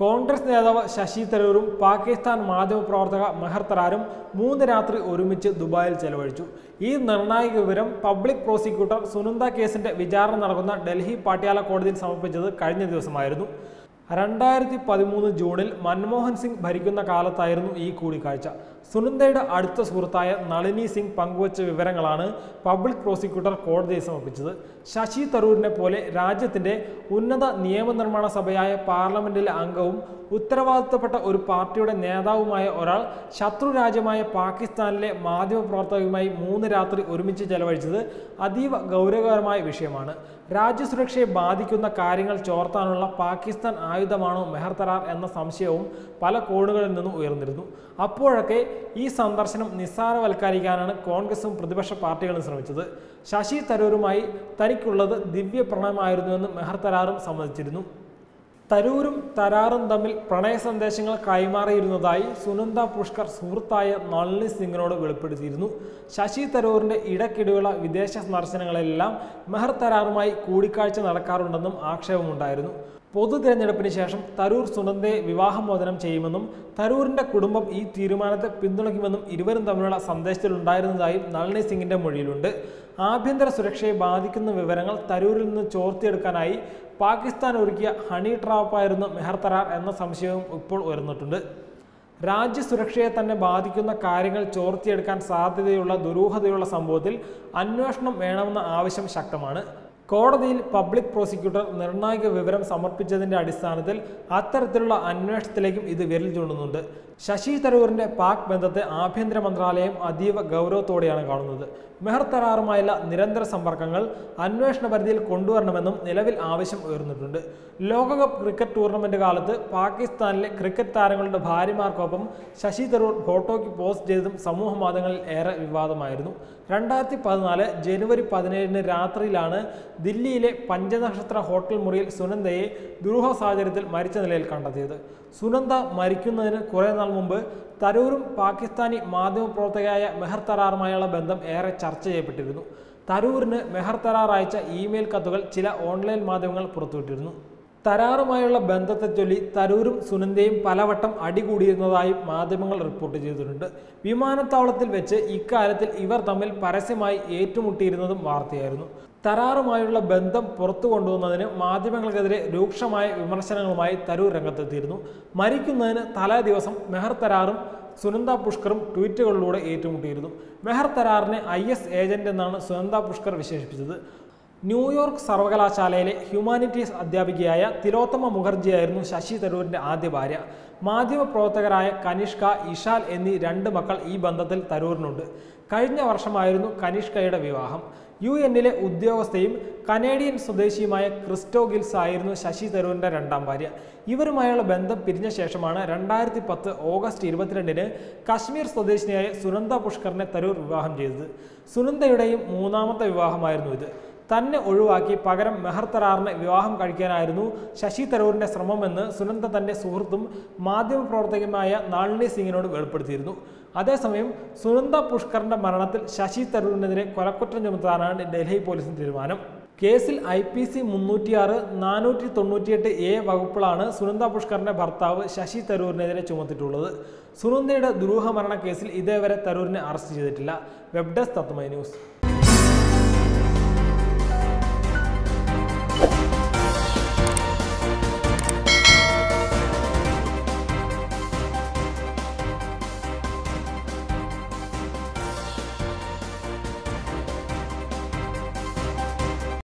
കോൺഗ്രസ് നേതാവ് ശശി തരൂരും പാകിസ്ഥാൻ മാധ്യമപ്രവർത്തക മെഹർ തരാരും മൂന്ന് രാത്രി ഒരുമിച്ച് ദുബായിൽ ചെലവഴിച്ചു ഈ നിർണായക വിവരം പബ്ലിക് പ്രോസിക്യൂട്ടർ സുനന്ദ കേസിന്റെ വിചാരണ നടക്കുന്ന ഡൽഹി പാട്യാല കോടതിയിൽ സമർപ്പിച്ചത് കഴിഞ്ഞ ദിവസമായിരുന്നു രണ്ടായിരത്തി പതിമൂന്ന് ജൂണിൽ മൻമോഹൻ സിംഗ് ഭരിക്കുന്ന കാലത്തായിരുന്നു ഈ കൂടിക്കാഴ്ച സുനന്ദയുടെ അടുത്ത സുഹൃത്തായ നളിനി സിംഗ് പങ്കുവച്ച വിവരങ്ങളാണ് പബ്ലിക് പ്രോസിക്യൂട്ടർ കോടതിയിൽ സമർപ്പിച്ചത് ശശി തരൂരിനെ പോലെ രാജ്യത്തിന്റെ ഉന്നത നിയമനിർമ്മാണ സഭയായ പാർലമെന്റിലെ അംഗവും ഉത്തരവാദിത്തപ്പെട്ട ഒരു പാർട്ടിയുടെ നേതാവുമായ ഒരാൾ ശത്രു രാജ്യമായ പാകിസ്ഥാനിലെ മാധ്യമപ്രവർത്തകരുമായി മൂന്ന് രാത്രി ഒരുമിച്ച് ചെലവഴിച്ചത് അതീവ ഗൗരവകരമായ വിഷയമാണ് രാജ്യസുരക്ഷയെ ബാധിക്കുന്ന കാര്യങ്ങൾ ചോർത്താനുള്ള പാകിസ്ഥാൻ ആയുധമാണോ മെഹർ തരാർ എന്ന സംശയവും പല കോണുകളിൽ നിന്നും ഉയർന്നിരുന്നു അപ്പോഴൊക്കെ ഈ സന്ദർശനം നിസ്സാരവൽക്കരിക്കാനാണ് കോൺഗ്രസും പ്രതിപക്ഷ പാർട്ടികളും ശ്രമിച്ചത് ശശി തരൂരുമായി തനിക്കുള്ളത് ദിവ്യ പ്രണയമായിരുന്നുവെന്ന് മെഹർ തരാറും സമ്മതിച്ചിരുന്നു തരൂരും തരാറും തമ്മിൽ പ്രണയ സന്ദേശങ്ങൾ കൈമാറിയിരുന്നതായി സുനന്ദ പുഷ്കർ സുഹൃത്തായ നളിനി സിംഗിനോട് വെളിപ്പെടുത്തിയിരുന്നു ശശി തരൂരിന്റെ ഇടയ്ക്കിടെയുള്ള വിദേശ സന്ദർശനങ്ങളെല്ലാം മെഹർ തരാറുമായി കൂടിക്കാഴ്ച നടക്കാറുണ്ടെന്നും ആക്ഷേപമുണ്ടായിരുന്നു പൊതു തിരഞ്ഞെടുപ്പിന് ശേഷം തരൂർ സുനന്ദയെ വിവാഹമോചനം ചെയ്യുമെന്നും തരൂരിന്റെ കുടുംബം ഈ തീരുമാനത്തെ പിന്തുണയ്ക്കുമെന്നും ഇരുവരും തമ്മിലുള്ള സന്ദേശത്തിലുണ്ടായിരുന്നതായും നളിനി സിംഗിന്റെ മൊഴിയിലുണ്ട് ആഭ്യന്തര സുരക്ഷയെ ബാധിക്കുന്ന വിവരങ്ങൾ തരൂരിൽ നിന്ന് ചോർത്തിയെടുക്കാനായി പാകിസ്ഥാൻ ഒരുക്കിയ ഹണി ട്രാപ്പായിരുന്നു മെഹർ തരാർ എന്ന സംശയവും ഇപ്പോൾ ഉയർന്നിട്ടുണ്ട് രാജ്യസുരക്ഷയെ തന്നെ ബാധിക്കുന്ന കാര്യങ്ങൾ ചോർത്തിയെടുക്കാൻ സാധ്യതയുള്ള ദുരൂഹതയുള്ള സംഭവത്തിൽ അന്വേഷണം വേണമെന്ന ആവശ്യം ശക്തമാണ് കോടതിയിൽ പബ്ലിക് പ്രോസിക്യൂട്ടർ നിർണായക വിവരം സമർപ്പിച്ചതിന്റെ അടിസ്ഥാനത്തിൽ അത്തരത്തിലുള്ള അന്വേഷണത്തിലേക്കും ഇത് വിരൽ ചൂണ്ടുന്നുണ്ട് ശശി തരൂരിന്റെ പാക് ബന്ധത്തെ ആഭ്യന്തര മന്ത്രാലയം അതീവ ഗൗരവത്തോടെയാണ് കാണുന്നത് മെഹർ തരാറുമായുള്ള നിരന്തര സമ്പർക്കങ്ങൾ അന്വേഷണ പരിധിയിൽ കൊണ്ടുവരണമെന്നും നിലവിൽ ആവശ്യം ഉയർന്നിട്ടുണ്ട് ലോകകപ്പ് ക്രിക്കറ്റ് ടൂർണമെന്റ് കാലത്ത് പാകിസ്ഥാനിലെ ക്രിക്കറ്റ് താരങ്ങളുടെ ഭാര്യമാർക്കൊപ്പം ശശി തരൂർ ഫോട്ടോയ്ക്ക് പോസ്റ്റ് ചെയ്തതും സമൂഹ മാധ്യമങ്ങളിൽ ഏറെ വിവാദമായിരുന്നു രണ്ടായിരത്തി പതിനാല് ജനുവരി പതിനേഴിന് രാത്രിയിലാണ് ദില്ലിയിലെ പഞ്ചനക്ഷത്ര ഹോട്ടൽ മുറിയിൽ സുനന്ദയെ ദുരൂഹ സാഹചര്യത്തിൽ മരിച്ച നിലയിൽ കണ്ടെത്തിയത് സുനന്ദ മരിക്കുന്നതിന് കുറേ നാൾ മുമ്പ് തരൂരും പാകിസ്ഥാനി മാധ്യമപ്രവർത്തകയായ മെഹർ തരാറുമായുള്ള ബന്ധം ഏറെ ചർച്ച ചെയ്യപ്പെട്ടിരുന്നു തരൂരിന് മെഹർ തരാർ അയച്ച ഇമെയിൽ കത്തുകൾ ചില ഓൺലൈൻ മാധ്യമങ്ങൾ പുറത്തുവിട്ടിരുന്നു തരാറുമായുള്ള ബന്ധത്തെ ചൊല്ലി തരൂരും സുനന്ദയും പലവട്ടം അടികൂടിയിരുന്നതായും മാധ്യമങ്ങൾ റിപ്പോർട്ട് ചെയ്തിട്ടുണ്ട് വിമാനത്താവളത്തിൽ വെച്ച് ഇക്കാര്യത്തിൽ ഇവർ തമ്മിൽ പരസ്യമായി ഏറ്റുമുട്ടിയിരുന്നതും വാർത്തയായിരുന്നു തരാറുമായുള്ള ബന്ധം പുറത്തു കൊണ്ടുവന്നതിന് മാധ്യമങ്ങൾക്കെതിരെ രൂക്ഷമായ വിമർശനങ്ങളുമായി തരൂർ രംഗത്തെത്തിയിരുന്നു മരിക്കുന്നതിന് തലേ ദിവസം മെഹർ തരാറും സുനന്ദ പുഷ്കറും ട്വീറ്റുകളിലൂടെ ഏറ്റുമുട്ടിയിരുന്നു മെഹർ തരാറിനെ ഐ എസ് ഏജന്റ് എന്നാണ് സുനന്ദ പുഷ്കർ വിശേഷിപ്പിച്ചത് ന്യൂയോർക്ക് സർവകലാശാലയിലെ ഹ്യൂമാനിറ്റീസ് അധ്യാപികയായ തിലോത്തമ മുഖർജിയായിരുന്നു ശശി തരൂരിന്റെ ആദ്യ ഭാര്യ മാധ്യമപ്രവർത്തകരായ കനിഷ്ക ഇഷാൽ എന്നീ രണ്ട് മക്കൾ ഈ ബന്ധത്തിൽ തരൂരിനുണ്ട് കഴിഞ്ഞ വർഷമായിരുന്നു കനിഷ്കയുടെ വിവാഹം യു എന്നിലെ ഉദ്യോഗസ്ഥയും കനേഡിയൻ സ്വദേശിയുമായ ക്രിസ്റ്റോ ഗിൽസ് ആയിരുന്നു ശശി തരൂരിന്റെ രണ്ടാം ഭാര്യ ഇവരുമായുള്ള ബന്ധം പിരിഞ്ഞ ശേഷമാണ് രണ്ടായിരത്തി പത്ത് ഓഗസ്റ്റ് ഇരുപത്തിരണ്ടിന് കശ്മീർ സ്വദേശിനിയായ സുനന്ദ പുഷ്കറിനെ തരൂർ വിവാഹം ചെയ്തത് സുനന്ദയുടെയും മൂന്നാമത്തെ വിവാഹമായിരുന്നു ഇത് തന്നെ ഒഴിവാക്കി പകരം മെഹർ തരാറിനെ വിവാഹം കഴിക്കാനായിരുന്നു ശശി തരൂരിന്റെ ശ്രമമെന്ന് സുനന്ദ തന്റെ സുഹൃത്തും മാധ്യമപ്രവർത്തകയുമായ നാളിനി സിംഗിനോട് വെളിപ്പെടുത്തിയിരുന്നു അതേസമയം സുനന്ദ പുഷ്കറിന്റെ മരണത്തിൽ ശശി തരൂരിനെതിരെ കൊലക്കുറ്റം ചുമത്താനാണ് ഡൽഹി പോലീസിന്റെ തീരുമാനം കേസിൽ ഐ പി സി മുന്നൂറ്റിയാറ് നാനൂറ്റി തൊണ്ണൂറ്റിയെട്ട് എ വകുപ്പുകളാണ് സുനന്ദ പുഷ്കറിന്റെ ഭർത്താവ് ശശി തരൂരിനെതിരെ ചുമത്തിയിട്ടുള്ളത് സുനന്ദയുടെ ദുരൂഹ മരണ കേസിൽ ഇതേവരെ തരൂരിനെ അറസ്റ്റ് ചെയ്തിട്ടില്ല വെബ് ഡെസ്ക് തത്വമൈ ന്യൂസ്